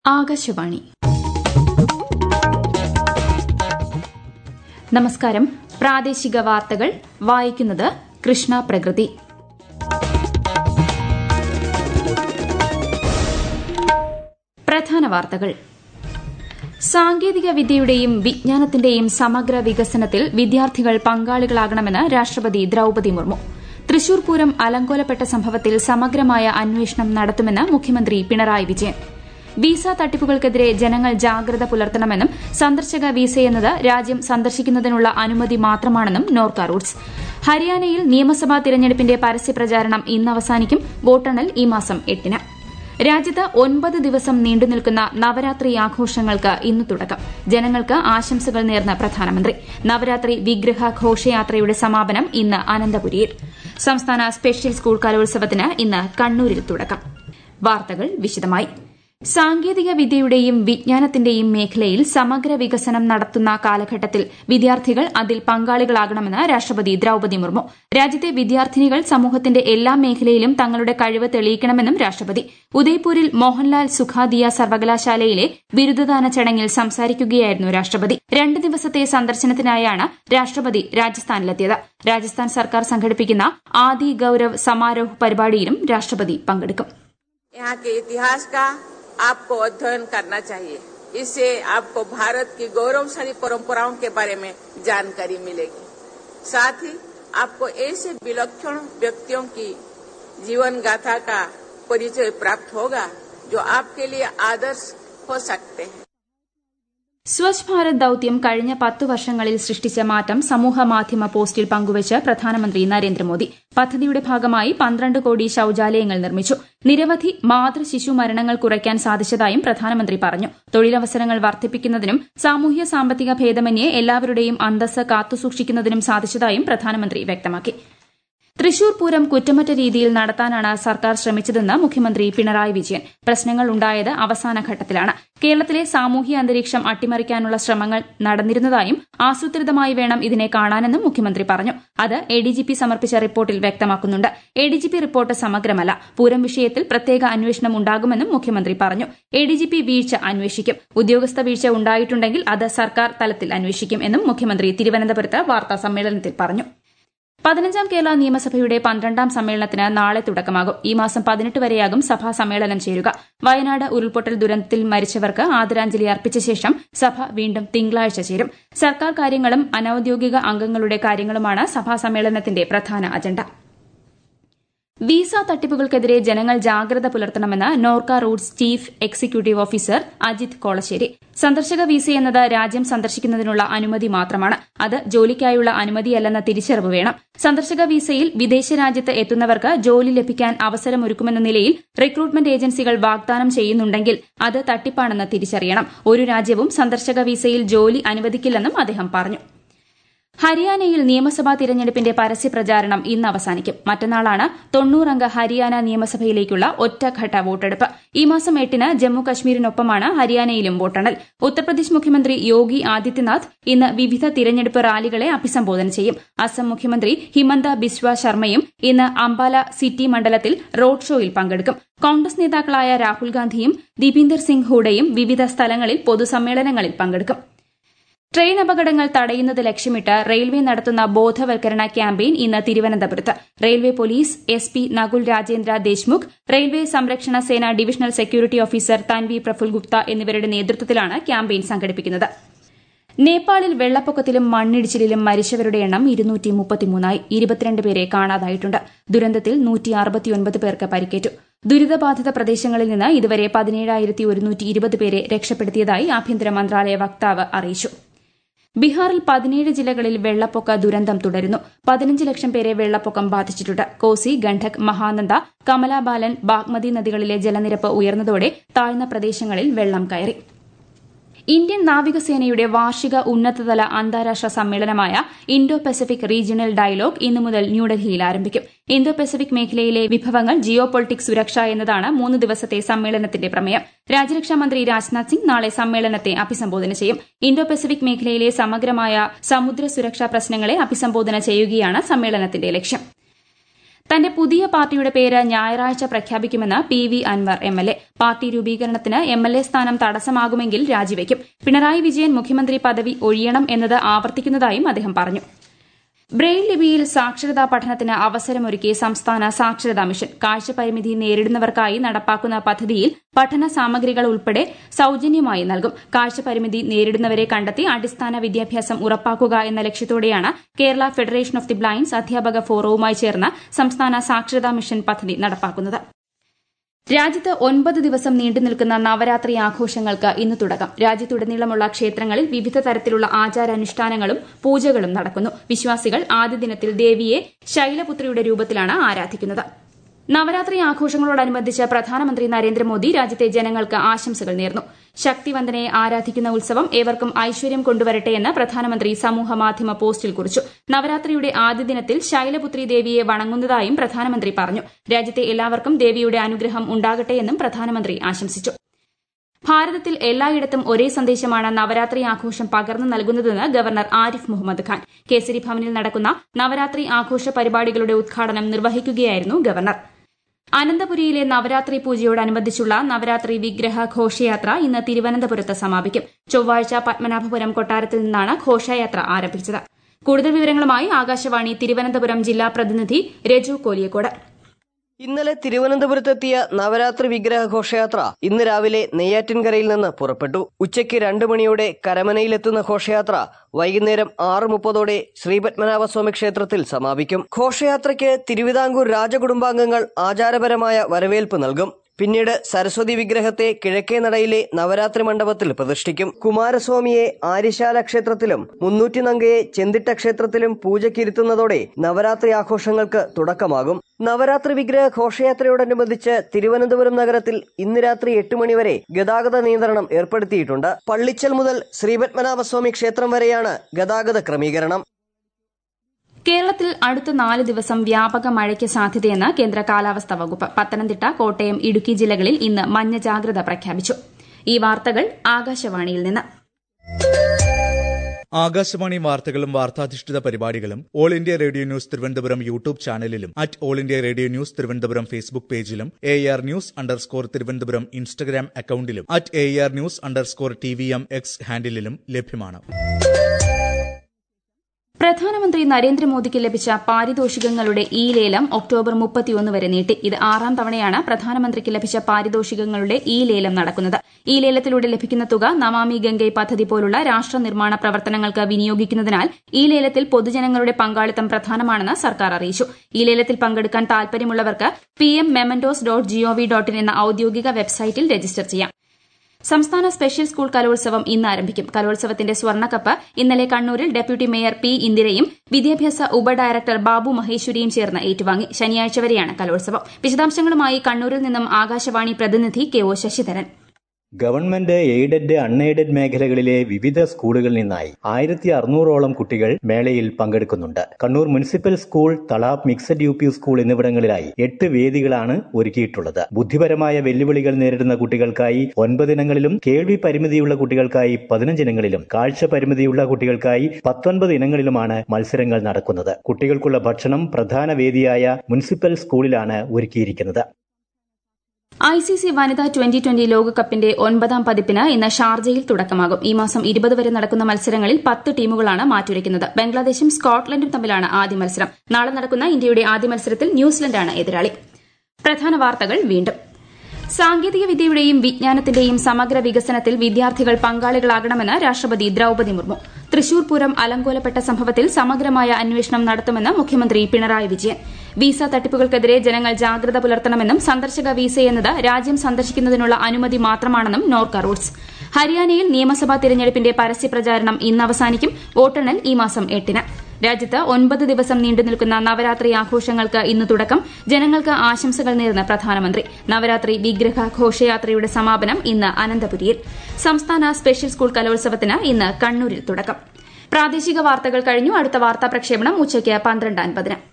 ആകാശവാണി നമസ്കാരം പ്രാദേശിക വാർത്തകൾ വായിക്കുന്നത് കൃഷ്ണ പ്രകൃതി പ്രധാന വാർത്തകൾ സാങ്കേതിക വിദ്യയുടെയും വിജ്ഞാനത്തിന്റെയും സമഗ്ര വികസനത്തിൽ വിദ്യാർത്ഥികൾ പങ്കാളികളാകണമെന്ന് രാഷ്ട്രപതി ദ്രൌപതി മുർമു തൃശൂർ പൂരം അലങ്കോലപ്പെട്ട സംഭവത്തിൽ സമഗ്രമായ അന്വേഷണം നടത്തുമെന്ന് മുഖ്യമന്ത്രി പിണറായി വിജയൻ വിസ തട്ടിപ്പുകൾക്കെതിരെ ജനങ്ങൾ ജാഗ്രത പുലർത്തണമെന്നും സന്ദർശക വിസയെന്നത് രാജ്യം സന്ദർശിക്കുന്നതിനുള്ള അനുമതി മാത്രമാണെന്നും നോർക്ക റൂട്ട്സ് ഹരിയാനയിൽ നിയമസഭാ തിരഞ്ഞെടുപ്പിന്റെ പരസ്യപ്രചാരണം ഇന്ന് അവസാനിക്കും വോട്ടെണ്ണൽ ഈ മാസം എട്ടിന് രാജ്യത്ത് ഒൻപത് ദിവസം നീണ്ടുനിൽക്കുന്ന നവരാത്രി ആഘോഷങ്ങൾക്ക് ഇന്ന് തുടക്കം ജനങ്ങൾക്ക് ആശംസകൾ നേർന്ന പ്രധാനമന്ത്രി നവരാത്രി വിഗ്രഹ ഘോഷയാത്രയുടെ സമാപനം ഇന്ന് അനന്തപുരിയിൽ സംസ്ഥാന സ്പെഷ്യൽ സ്കൂൾ കലോത്സവത്തിന് ഇന്ന് കണ്ണൂരിൽ തുടക്കം വാർത്തകൾ വിശദമായി സാങ്കേതിക വിദ്യയുടെയും വിജ്ഞാനത്തിന്റെയും മേഖലയിൽ സമഗ്ര വികസനം നടത്തുന്ന കാലഘട്ടത്തിൽ വിദ്യാർത്ഥികൾ അതിൽ പങ്കാളികളാകണമെന്ന് രാഷ്ട്രപതി ദ്രൌപതി മുർമു രാജ്യത്തെ വിദ്യാർത്ഥിനികൾ സമൂഹത്തിന്റെ എല്ലാ മേഖലയിലും തങ്ങളുടെ കഴിവ് തെളിയിക്കണമെന്നും രാഷ്ട്രപതി ഉദയ്പൂരിൽ മോഹൻലാൽ സുഖാദിയ സർവകലാശാലയിലെ ബിരുദദാന ചടങ്ങിൽ സംസാരിക്കുകയായിരുന്നു രാഷ്ട്രപതി രണ്ട് ദിവസത്തെ സന്ദർശനത്തിനായാണ് രാഷ്ട്രപതി രാജസ്ഥാനിലെത്തിയത് രാജസ്ഥാൻ സർക്കാർ സംഘടിപ്പിക്കുന്ന ആദി ഗൌരവ് സമാരോഹ് പരിപാടിയിലും രാഷ്ട്രപതി പങ്കെടുക്കും यहाँ के इतिहास का आपको अध्ययन करना चाहिए इससे आपको भारत की गौरवशाली परंपराओं के बारे में जानकारी मिलेगी साथ ही आपको ऐसे विलक्षण व्यक्तियों की जीवन गाथा का परिचय प्राप्त होगा जो आपके लिए आदर्श हो सकते हैं സ്വച്ഛ് ഭാരത് ദൌത്യം കഴിഞ്ഞ പത്ത് വർഷങ്ങളിൽ സൃഷ്ടിച്ച മാറ്റം സമൂഹ മാധ്യമ പോസ്റ്റിൽ പങ്കുവച്ച് പ്രധാനമന്ത്രി നരേന്ദ്രമോദി പദ്ധതിയുടെ ഭാഗമായി പന്ത്രണ്ട് കോടി ശൌചാലയങ്ങൾ നിർമ്മിച്ചു നിരവധി മാതൃ ശിശു മരണങ്ങൾ കുറയ്ക്കാൻ സാധിച്ചതായും പ്രധാനമന്ത്രി പറഞ്ഞു തൊഴിലവസരങ്ങൾ വർദ്ധിപ്പിക്കുന്നതിനും സാമൂഹ്യ സാമ്പത്തിക ഭേദമന്യേ എല്ലാവരുടെയും അന്തസ് കാത്തുസൂക്ഷിക്കുന്നതിനും സാധിച്ചതായും പ്രധാനമന്ത്രി വ്യക്തമാക്കി തൃശൂർ പൂരം കുറ്റമറ്റ രീതിയിൽ നടത്താനാണ് സർക്കാർ ശ്രമിച്ചതെന്ന് മുഖ്യമന്ത്രി പിണറായി വിജയൻ പ്രശ്നങ്ങൾ ഉണ്ടായത് അവസാന ഘട്ടത്തിലാണ് കേരളത്തിലെ സാമൂഹ്യ അന്തരീക്ഷം അട്ടിമറിക്കാനുള്ള ശ്രമങ്ങൾ നടന്നിരുന്നതായും ആസൂത്രിതമായി വേണം ഇതിനെ കാണാനെന്നും മുഖ്യമന്ത്രി പറഞ്ഞു അത് എഡിജിപി സമർപ്പിച്ച റിപ്പോർട്ടിൽ വ്യക്തമാക്കുന്നുണ്ട് എഡിജിപി റിപ്പോർട്ട് സമഗ്രമല്ല പൂരം വിഷയത്തിൽ പ്രത്യേക അന്വേഷണം ഉണ്ടാകുമെന്നും മുഖ്യമന്ത്രി പറഞ്ഞു എഡിജിപി വീഴ്ച അന്വേഷിക്കും ഉദ്യോഗസ്ഥ വീഴ്ച ഉണ്ടായിട്ടുണ്ടെങ്കിൽ അത് സർക്കാർ തലത്തിൽ അന്വേഷിക്കും എന്നും മുഖ്യമന്ത്രി തിരുവനന്തപുരത്ത് വാർത്താ സമ്മേളനത്തിൽ പറഞ്ഞു പതിനഞ്ചാം കേരള നിയമസഭയുടെ പന്ത്രണ്ടാം സമ്മേളനത്തിന് നാളെ തുടക്കമാകും ഈ മാസം പതിനെട്ട് വരെയാകും സഭാ സമ്മേളനം ചേരുക വയനാട് ഉരുൾപൊട്ടൽ ദുരന്തത്തിൽ മരിച്ചവർക്ക് ആദരാഞ്ജലി അർപ്പിച്ച ശേഷം സഭ വീണ്ടും തിങ്കളാഴ്ച ചേരും സർക്കാർ കാര്യങ്ങളും അനൌദ്യോഗിക അംഗങ്ങളുടെ കാര്യങ്ങളുമാണ് സഭാ സമ്മേളനത്തിന്റെ പ്രധാന അജണ്ട വിസ തട്ടിപ്പുകൾക്കെതിരെ ജനങ്ങൾ ജാഗ്രത പുലർത്തണമെന്ന് NORKA roots chief executive officer Ajith Kolassery സന്ദർശക വിസയെന്നത് രാജ്യം സന്ദർശിക്കുന്നതിനുള്ള അനുമതി മാത്രമാണ് അത് ജോലിക്കായുള്ള അനുമതിയല്ലെന്ന തിരിച്ചറിവ് വേണം സന്ദർശക വിസയിൽ വിദേശ രാജ്യത്ത് എത്തുന്നവർക്ക് ജോലി ലഭിക്കാൻ അവസരമൊരുക്കുമെന്ന നിലയിൽ റിക്രൂട്ട്മെന്റ് ഏജൻസികൾ വാഗ്ദാനം ചെയ്യുന്നുണ്ടെങ്കിൽ അത് തട്ടിപ്പാണെന്ന് തിരിച്ചറിയണം ഒരു രാജ്യവും സന്ദർശക വിസയിൽ ജോലി അനുവദിക്കില്ലെന്നും അദ്ദേഹം പറഞ്ഞു ഹരിയാനയിൽ നിയമസഭാ തിരഞ്ഞെടുപ്പിന്റെ പരസ്യപ്രചാരണം ഇന്ന് അവസാനിക്കും മറ്റന്നാളാണ് തൊണ്ണൂറംഗ ഹരിയാന നിയമസഭയിലേക്കുള്ള ഒറ്റഘട്ട വോട്ടെടുപ്പ് ഈ മാസം എട്ടിന് ജമ്മു കശ്മീരിനൊപ്പമാണ് ഹരിയാനയിലും വോട്ടെണ്ണൽ ഉത്തർപ്രദേശ് മുഖ്യമന്ത്രി യോഗി ആദിത്യനാഥ് ഇന്ന് വിവിധ തിരഞ്ഞെടുപ്പ് റാലികളെ അഭിസംബോധന ചെയ്യും അസം മുഖ്യമന്ത്രി ഹിമന്ത ബിസ്വ ശർമ്മയും ഇന്ന് അംബാല സിറ്റി മണ്ഡലത്തിൽ റോഡ് ഷോയിൽ പങ്കെടുക്കും കോൺഗ്രസ് നേതാക്കളായ രാഹുൽ ഗാന്ധിയും ദീപീന്ദർ സിംഗ് ഹൂഡയും വിവിധ സ്ഥലങ്ങളിൽ പൊതുസമ്മേളനങ്ങളിൽ പങ്കെടുക്കും ട്രെയിൻ അപകടങ്ങൾ തടയുന്നത് ലക്ഷ്യമിട്ട് റെയിൽവേ നടത്തുന്ന ബോധവൽക്കരണ ക്യാമ്പയിൻ ഇന്ന് തിരുവനന്തപുരത്ത് railway police S P Nakul Rajendra Deshmukh railway സംരക്ഷണ സേന divisional security officer Tanvi Praful Gupta എന്നിവരുടെ നേതൃത്വത്തിലാണ് ക്യാമ്പയിൻ സംഘടിപ്പിക്കുന്നത് നേപ്പാളിൽ വെള്ളപ്പൊക്കത്തിലും മണ്ണിടിച്ചിലിലും മരിച്ചവരുടെ എണ്ണം ഇരുന്നൂറ്റി മുപ്പത്തിമൂന്നായി ഇരുപത്തിരണ്ട് പേരെ കാണാതായിട്ടുണ്ട് ദുരന്തത്തിൽ നൂറ്റി അറുപത്തിയൊൻപത് പേർക്ക് പരിക്കേറ്റു ദുരിതബാധിത പ്രദേശങ്ങളിൽ നിന്ന് ഇതുവരെ പതിനേഴായിരത്തി ഒരുന്നൂറ്റി ഇരുപത് പേരെ രക്ഷപ്പെടുത്തിയതായി ആഭ്യന്തര മന്ത്രാലയ വക്താവ് അറിയിച്ചു ബീഹാറിൽ പതിനേഴ് ജില്ലകളിൽ വെള്ളപ്പൊക്ക ദുരന്തം തുടരുന്നു പതിനഞ്ച് ലക്ഷം പേരെ വെള്ളപ്പൊക്കം ബാധിച്ചിട്ടുണ്ട് കോസി ഗണ്ഡക് മഹാനന്ദ കമലാബാലൻ ബാഗ്മതി നദികളിലെ ജലനിരപ്പ് ഉയർന്നതോടെ താഴ്ന്ന പ്രദേശങ്ങളിൽ വെള്ളം കയറി ഇന്ത്യൻ നാവികസേനയുടെ വാർഷിക ഉന്നതതല അന്താരാഷ്ട്ര സമ്മേളനമായ ഇൻഡോ പസഫിക് റീജിയണൽ ഡയലോഗ് ഇന്നു മുതൽ ന്യൂഡൽഹിയിൽ ആരംഭിക്കും ഇന്തോ പസഫിക് മേഖലയിലെ വിഭവങ്ങൾ ജിയോ പൊളിറ്റിക്സ് സുരക്ഷ എന്നതാണ് മൂന്ന് ദിവസത്തെ സമ്മേളനത്തിന്റെ പ്രമേയം രാജ്യരക്ഷാമന്ത്രി രാജ്നാഥ് സിംഗ് നാളെ സമ്മേളനത്തെ അഭിസംബോധന ചെയ്യും ഇന്തോ പസഫിക് മേഖലയിലെ സമഗ്രമായ സമുദ്ര സുരക്ഷാ പ്രശ്നങ്ങളെ അഭിസംബോധന ചെയ്യുകയാണ് സമ്മേളനത്തിന്റെ ലക്ഷ്യം തന്റെ പുതിയ പാർട്ടിയുടെ പേര് ഞായറാഴ്ച പ്രഖ്യാപിക്കുമെന്ന് P V Anvar M L A party രൂപീകരണത്തിന് എം എൽ എ സ്ഥാനം തടസ്സമാകുമെങ്കിൽ രാജിവെക്കും പിണറായി വിജയൻ മുഖ്യമന്ത്രി പദവി ഒഴിയണം എന്നത് ആവർത്തിക്കുന്നതായും അദ്ദേഹം പറഞ്ഞു ബ്രെയിൽ ലിപിയിൽ സാക്ഷരതാ പഠനത്തിന് അവസരമൊരുക്കി സംസ്ഥാന സാക്ഷരതാ മിഷൻ കാഴ്ചപരിമിതി നേരിടുന്നവർക്കായി നടപ്പാക്കുന്ന പദ്ധതിയിൽ പഠന സാമഗ്രികൾ ഉൾപ്പെടെ സൌജന്യമായി നൽകും കാഴ്ചപരിമിതി നേരിടുന്നവരെ കണ്ടെത്തി അടിസ്ഥാന വിദ്യാഭ്യാസം ഉറപ്പാക്കുക എന്ന ലക്ഷ്യത്തോടെയാണ് Kerala federation of the blinds അധ്യാപക ഫോറവുമായി ചേർന്ന് സംസ്ഥാന സാക്ഷരതാ മിഷൻ പദ്ധതി നടപ്പാക്കുന്നത് രാജ്യത്ത് ഒൻപത് ദിവസം നീണ്ടുനിൽക്കുന്ന നവരാത്രി ആഘോഷങ്ങൾക്ക് ഇന്ന് തുടക്കം രാജ്യത്തുടനീളമുള്ള ക്ഷേത്രങ്ങളിൽ വിവിധ തരത്തിലുള്ള ആചാരാനുഷ്ഠാനങ്ങളും പൂജകളും നടക്കുന്നു വിശ്വാസികൾ ആദ്യ ദിനത്തിൽ ദേവിയെ ശൈലപുത്രിയുടെ രൂപത്തിലാണ് ആരാധിക്കുന്നത് നവരാത്രി ആഘോഷങ്ങളോടനുബന്ധിച്ച് പ്രധാനമന്ത്രി നരേന്ദ്രമോദി രാജ്യത്തെ ജനങ്ങൾക്ക് ആശംസകൾ നേർന്നു ശക്തിവന്ദനയെ ആരാധിക്കുന്ന ഉത്സവം ഏവർക്കും ഐശ്വര്യം കൊണ്ടുവരട്ടെയെന്ന് പ്രധാനമന്ത്രി സമൂഹമാധ്യമ പോസ്റ്റിൽ കുറിച്ചു നവരാത്രിയുടെ ആദ്യ ദിനത്തിൽ ശൈലപുത്രി ദേവിയെ വണങ്ങുന്നതായും പ്രധാനമന്ത്രി പറഞ്ഞു രാജ്യത്തെ എല്ലാവർക്കും ദേവിയുടെ അനുഗ്രഹം ഉണ്ടാകട്ടെയെന്നും പ്രധാനമന്ത്രി ആശംസിച്ചു ഭാരതത്തിൽ എല്ലായിടത്തും ഒരേ സന്ദേശമാണ് നവരാത്രി ആഘോഷം പകർന്നു നൽകുന്നതെന്ന് ഗവർണർ ആരിഫ് മുഹമ്മദ് ഖാൻ കേസരി ഭവനിൽ നടക്കുന്ന നവരാത്രി ആഘോഷ പരിപാടികളുടെ ഉദ്ഘാടനം നിർവഹിക്കുകയായിരുന്നു ഗവർണർ അനന്തപുരിയിലെ നവരാത്രി പൂജയോടനുബന്ധിച്ചുള്ള നവരാത്രി വിഗ്രഹ ഘോഷയാത്ര ഇന്ന് തിരുവനന്തപുരത്ത് സമാപിക്കും ചൊവ്വാഴ്ച പത്മനാഭപുരം കൊട്ടാരത്തിൽ നിന്നാണ് ഘോഷയാത്ര ആരംഭിച്ചത് കൂടുതൽ വിവരങ്ങളുമായി ആകാശവാണി തിരുവനന്തപുരം ജില്ലാ പ്രതിനിധി രജു കോലിയക്കോട് ഇന്നലെ തിരുവനന്തപുരത്തെത്തിയ നവരാത്രി വിഗ്രഹ ഘോഷയാത്ര ഇന്ന് രാവിലെ നെയ്യാറ്റിൻകരയിൽ നിന്ന് പുറപ്പെട്ടു ഉച്ചയ്ക്ക് രണ്ടു മണിയോടെ കരമനയിലെത്തുന്ന ഘോഷയാത്ര വൈകുന്നേരം ആറ് മുപ്പതോടെ ശ്രീപത്മനാഭസ്വാമി ക്ഷേത്രത്തിൽ സമാപിക്കും ഘോഷയാത്രയ്ക്ക് തിരുവിതാംകൂർ രാജകുടുംബാംഗങ്ങൾ ആചാരപരമായ വരവേൽപ്പ് നൽകും പിന്നീട് സരസ്വതി വിഗ്രഹത്തെ കിഴക്കേ നടയിലെ നവരാത്രി മണ്ഡപത്തിൽ പ്രതിഷ്ഠിക്കും കുമാരസ്വാമിയെ ആര്യശാല ക്ഷേത്രത്തിലും മുന്നൂറ്റി നങ്കയെ ചെന്തിട്ട ക്ഷേത്രത്തിലും പൂജയ്ക്കിരുത്തുന്നതോടെ നവരാത്രി ആഘോഷങ്ങൾക്ക് തുടക്കമാകും നവരാത്രി വിഗ്രഹ ഘോഷയാത്രയോടനുബന്ധിച്ച് തിരുവനന്തപുരം നഗരത്തിൽ ഇന്ന് രാത്രി എട്ട് മണിവരെ ഗതാഗത നിയന്ത്രണം ഏർപ്പെടുത്തിയിട്ടുണ്ട് പള്ളിച്ചൽ മുതൽ ശ്രീപത്മനാഭസ്വാമി ക്ഷേത്രം വരെയാണ് ഗതാഗത ക്രമീകരണം കേരളത്തിൽ അടുത്ത നാല് ദിവസം വ്യാപക മഴയ്ക്ക് സാധ്യതയെന്ന് കേന്ദ്ര കാലാവസ്ഥാ വകുപ്പ് പത്തനംതിട്ട കോട്ടയം ഇടുക്കി ജില്ലകളിൽ ഇന്ന് മഞ്ഞ ജാഗ്രത പ്രഖ്യാപിച്ചു ഈ വാർത്തകൾ ആകാശവാണിയിൽ നിന്ന് ആകാശവാണി വാർത്തകളും വാർത്താധിഷ്ഠിത പരിപാടികളും all India radio news Thiruvananthapuram YouTube ചാനലിലും at all India radio news Thiruvananthapuram Facebook പേജിലും A R news underscore Thiruvananthapuram Instagram അക്കൌണ്ടിലും at A R news underscore T V M X ഹാൻഡിലും ലഭ്യമാണ് പ്രധാനമന്ത്രി നരേന്ദ്രമോദിക്ക് ലഭിച്ച പാരിതോഷികങ്ങളുടെ ഇ ലേലം ഒക്ടോബർ മുപ്പത്തിയൊന്ന് വരെ നീട്ടി ഇത് ആറാം തവണയാണ് പ്രധാനമന്ത്രിക്ക് ലഭിച്ച പാരിതോഷികങ്ങളുടെ ഇ ലേലം നടക്കുന്നത് ഈ ലേലത്തിലൂടെ ലഭിക്കുന്ന തുക നമാമി ഗംഗെ പദ്ധതി പോലുള്ള രാഷ്ട്ര നിർമ്മാണ പ്രവർത്തനങ്ങൾക്ക് വിനിയോഗിക്കുന്നതിനാൽ ഈ ലേലത്തിൽ പൊതുജനങ്ങളുടെ പങ്കാളിത്തം പ്രധാനമാണെന്ന് സർക്കാർ അറിയിച്ചു ഈ ലേലത്തിൽ പങ്കെടുക്കാൻ താൽപര്യമുള്ളവർക്ക് P M mementos dot G O V dot in എന്ന ഔദ്യോഗിക വെബ്സൈറ്റിൽ രജിസ്റ്റർ ചെയ്യാം സംസ്ഥാന സ്പെഷ്യൽ സ്കൂൾ കലോത്സവം ഇന്ന് ആരംഭിക്കും കലോത്സവത്തിന്റെ സ്വർണ്ണക്കപ്പ് ഇന്നലെ കണ്ണൂരിൽ ഡെപ്യൂട്ടി മേയർ പി ഇന്ദിരയും വിദ്യാഭ്യാസ ഉപഡയറക്ടർ ബാബു മഹേശ്വരിയും ചേർന്ന് ഏറ്റുവാങ്ങി ശനിയാഴ്ച വരെയാണ് കലോത്സവം വിശദാംശങ്ങളുമായി കണ്ണൂരിൽ നിന്നും ആകാശവാണി പ്രതിനിധി K O Sasidharan government aided unaided മേഖലകളിലെ വിവിധ സ്കൂളുകളിൽ നിന്നായി ആയിരത്തി അറുന്നൂറോളം കുട്ടികൾ മേളയിൽ പങ്കെടുക്കുന്നുണ്ട് Kannur municipal school Talap mixed U P school എന്നിവിടങ്ങളിലായി എട്ട് വേദികളാണ് ഒരുക്കിയിട്ടുള്ളത് ബുദ്ധിപരമായ വെല്ലുവിളികൾ നേരിടുന്ന കുട്ടികൾക്കായി ഒൻപതിനങ്ങളിലും കേൾവി പരിമിതിയുള്ള കുട്ടികൾക്കായി പതിനഞ്ചിനങ്ങളിലും കാഴ്ച പരിമിതിയുള്ള കുട്ടികൾക്കായി പത്തൊൻപത് ഇനങ്ങളിലുമാണ് മത്സരങ്ങൾ നടക്കുന്നത് കുട്ടികൾക്കുള്ള ഭക്ഷണം പ്രധാന വേദിയായ മുനിസിപ്പൽ സ്കൂളിലാണ് ഒരുക്കിയിരിക്കുന്നത് ഐ സി സി വനിതാ ട്വന്റി ട്വന്റി ലോകകപ്പിന്റെ ഒൻപതാം പതിപ്പിന് ഇന്ന് ഷാർജയിൽ തുടക്കമാകും ഈ മാസം ഇരുപത് വരെ നടക്കുന്ന മത്സരങ്ങളിൽ പത്ത് ടീമുകളാണ് മാറ്റുരയ്ക്കുന്നത് ബംഗ്ലാദേശും സ്കോട്ട്ലൻഡും തമ്മിലാണ് ആദ്യ മത്സരം നാളെ നടക്കുന്ന ഇന്ത്യയുടെ ആദ്യ മത്സരത്തിൽ ന്യൂസിലൻഡാണ് എതിരാളി പ്രധാന വാർത്തകൾ വീണ്ടും സാങ്കേതിക വിദ്യയുടെയും വിജ്ഞാനത്തിന്റെയും സമഗ്ര വികസനത്തിൽ വിദ്യാർത്ഥികൾ പങ്കാളികളാകണമെന്ന് രാഷ്ട്രപതി ദ്രൌപദി മുർമു തൃശൂർ പൂരം അലങ്കോലപ്പെട്ട സംഭവത്തിൽ സമഗ്രമായ അന്വേഷണം നടത്തുമെന്ന് മുഖ്യമന്ത്രി പിണറായി വിജയൻ വിസ തട്ടിപ്പുകൾക്കെതിരെ ജനങ്ങൾ ജാഗ്രത പുലർത്തണമെന്നും സന്ദർശക വിസയെന്നത് രാജ്യം സന്ദർശിക്കുന്നതിനുള്ള അനുമതി മാത്രമാണെന്നും നോർക്ക റൂട്ട്സ് ഹരിയാനയിൽ നിയമസഭാ തിരഞ്ഞെടുപ്പിന്റെ പരസ്യപ്രചാരണം ഇന്ന് അവസാനിക്കും വോട്ടെണ്ണൽ ഈ മാസം എട്ടിന് രാജ്യത്ത് ഒൻപത് ദിവസം നീണ്ടുനിൽക്കുന്ന നവരാത്രി ആഘോഷങ്ങൾക്ക് ഇന്ന് തുടക്കം ജനങ്ങൾക്ക് ആശംസകൾ നേർന്ന് പ്രധാനമന്ത്രി നവരാത്രി വിഗ്രഹ ഘോഷയാത്രയുടെ സമാപനം ഇന്ന് അനന്തപുരിയിൽ സംസ്ഥാന സ്പെഷ്യൽ സ്കൂൾ കലോത്സവത്തിന് ഇന്ന് കണ്ണൂരിൽ തുടക്കം പ്രാദേശിക വാർത്തകൾ കഴിഞ്ഞു അടുത്ത വാർത്താ പ്രക്ഷേപണം ഉച്ചയ്ക്ക് പന്ത്രണ്ട് അൻപതിന്